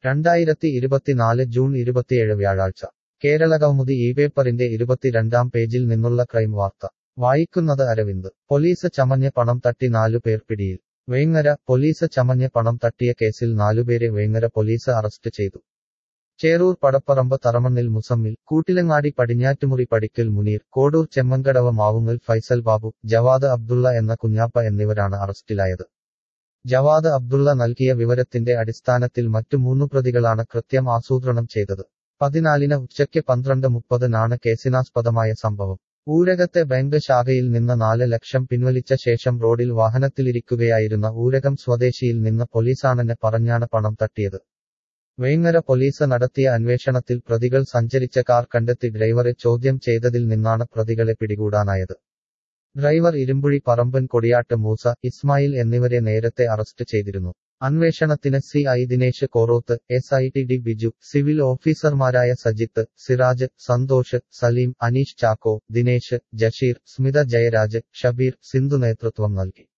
രണ്ടായിരത്തി ഇരുപത്തിനാല് ജൂൺ ഇരുപത്തിയേഴ് വ്യാഴാഴ്ച കേരളകൗമുദി ഈ പേപ്പറിന്റെ ഇരുപത്തിരണ്ടാം പേജിൽ നിന്നുള്ള ക്രൈം വാർത്ത വായിക്കുന്നത് അരവിന്ദ് പോലീസ് ചമഞ്ഞ് പണം തട്ടി നാലു പേർ പിടിയിൽ വേങ്ങര പോലീസ് ചമഞ്ഞ് പണം തട്ടിയ കേസിൽ നാലുപേരെ വേങ്ങര പോലീസ് അറസ്റ്റ് ചെയ്തു ചേറൂർ പടപ്പറമ്പ് തറമണ്ണിൽ മുസമ്മിൽ കൂട്ടിലങ്ങാടി പടിഞ്ഞാറ്റുമുറി പടിക്കൽ മുനീർ കോടൂർ ചെമ്മൻകടവ് മാവുങ്ങൽ ഫൈസൽ ബാബു ജവാദ് അബ്ദുള്ള എന്ന കുഞ്ഞാപ്പ എന്നിവരാണ് അറസ്റ്റിലായത് ജവാദ് അബ്ദുള്ള നൽകിയ വിവരത്തിന്റെ അടിസ്ഥാനത്തിൽ മറ്റു മൂന്നു പ്രതികളാണ് കൃത്യം ആസൂത്രണം ചെയ്തത് പതിനാലിന് ഉച്ചയ്ക്ക് പന്ത്രണ്ട് മുപ്പതിനാണ് കേസിനാസ്പദമായ സംഭവം ഊരകത്തെ ബാങ്ക് ശാഖയിൽ നിന്ന് നാല് ലക്ഷം പിൻവലിച്ച ശേഷം റോഡിൽ വാഹനത്തിലിരിക്കുകയായിരുന്ന ഊരകം സ്വദേശിയിൽ നിന്ന് പോലീസാണെന്ന് പറഞ്ഞാണ് പണം തട്ടിയത് വേങ്ങര പോലീസ് നടത്തിയ അന്വേഷണത്തിൽ പ്രതികൾ സഞ്ചരിച്ച കാർ കണ്ടെത്തി ഡ്രൈവറെ ചോദ്യം ചെയ്തതിൽ നിന്നാണ് പ്രതികളെ പിടികൂടാനായത് ഡ്രൈവർ ഇരുമ്പുഴി പറമ്പൻ കൊടിയാട്ട് മൂസ ഇസ്മായിൽ എന്നിവരെ നേരത്തെ അറസ്റ്റ് ചെയ്തിരുന്നു അന്വേഷണത്തിന് C I Dinesh Koroth S I T D Biju civil ഓഫീസർമാരായ സജിത്ത് സിറാജ് സന്തോഷ് സലീം അനീഷ് ചാക്കോ ദിനേശ് ജഷീർ സ്മിത ജയരാജ് ഷബീർ സിന്ധു നേതൃത്വം നൽകി